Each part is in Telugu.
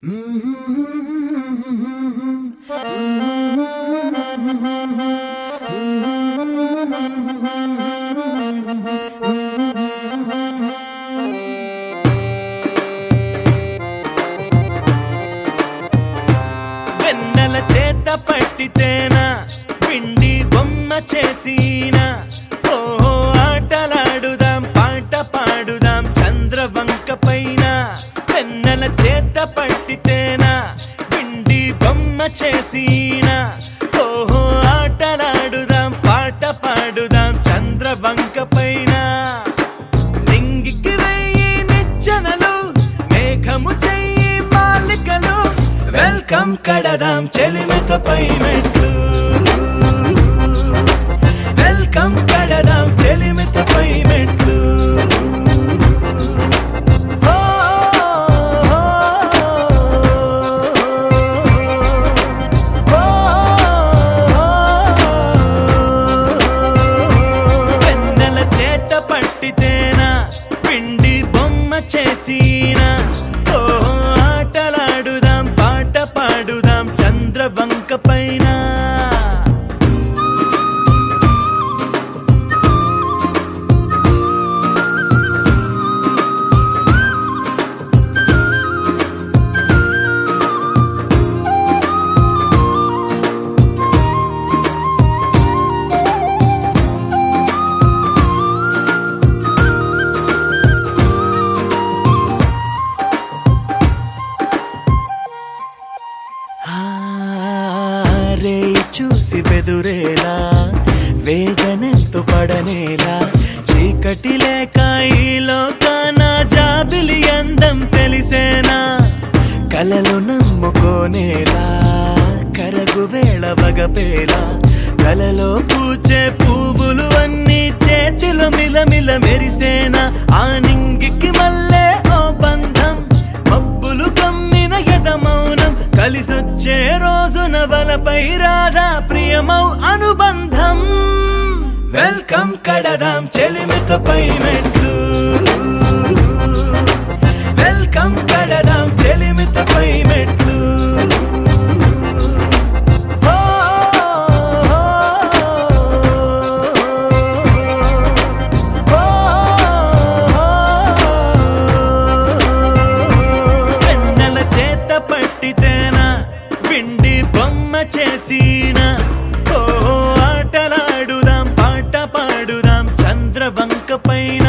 వెన్నెల చేత పట్టితేనా పిండి బొమ్మ చేసినా ఓహో ఆటలాడుదాం పాట పాడుదాం చంద్రవంక పైన వెన్నెల చేత పట్టితేనా పిండి బొమ్మ చేసినా ఓహో ఆటలాడుదాం పాట పాడుదాం చంద్రవంక పైన నింగికి వెయ్యి నిచ్చెనలు మేఘము చెయ్యి మాలికలు వెల్కమ్ కడదాం చెలిమితపై మెట్లు వెల్కమ్ కడదాం చెలిమితపై మెట్లు ఓ, ఓ, వెన్నెల చేత పట్టితేనా పిండి బొమ్మ చేసినా ఓ ఆటలాడుదాం పాట పాడుదాం చంద్రవంక పైన రే చూసి బెదురేలా వేదనెంతో పడనేలా చీకటి లేక ఈ లోకాన జాబిలి అందం తెలిసేనా కలలు నమ్ముకోనేలా కరగు వేళ వగపేలా కలలో పూచే పువ్వులు అన్ని చేతిలో మిలమిల మెరిసేనా ఆ నింగికి మల్లే ఓ బంధం మబ్బులు కమ్మిన యదమౌనం కలిసొచ్చే రోజున వలపై రాధా ప్రియమౌ అనుబంధం వెల్కమ్ కడదాం చెలిమితపై మెట్లు వెల్కమ్ కడదాం చెలిమితపై మెట్లు ఓ, వెన్నెల చేత పట్టితేనా పిండి బొమ్మ చేసినా ఓ ఆటలాడుదాం పాట పాడుదాం చంద్రవంక పైన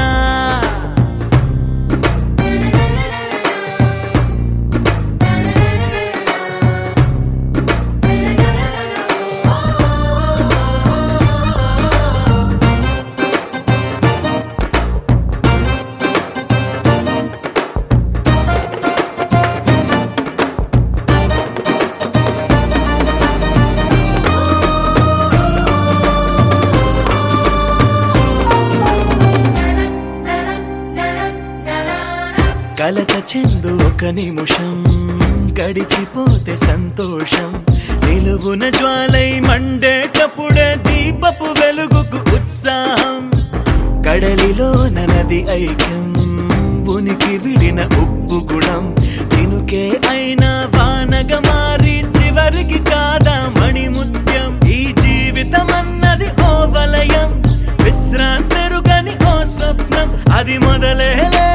కలత చెందు ఒక నిమిషం గడిచిపోతే సంతోషం నిలువున జ్వాలై మండేటప్పుడే దీపపు వెలుగుకు ఉత్సాహం కడలిలో నది ఐక్యం ఉనికి విడిన ఉప్పు గుణం చినుకే అయినా వానగా మారి చివరికి కాదా మణిముత్యం ఈ జీవితం అన్నది ఓ వలయం విశ్రాంతి మెరుగని ఓ స్వప్నం అది మొదలే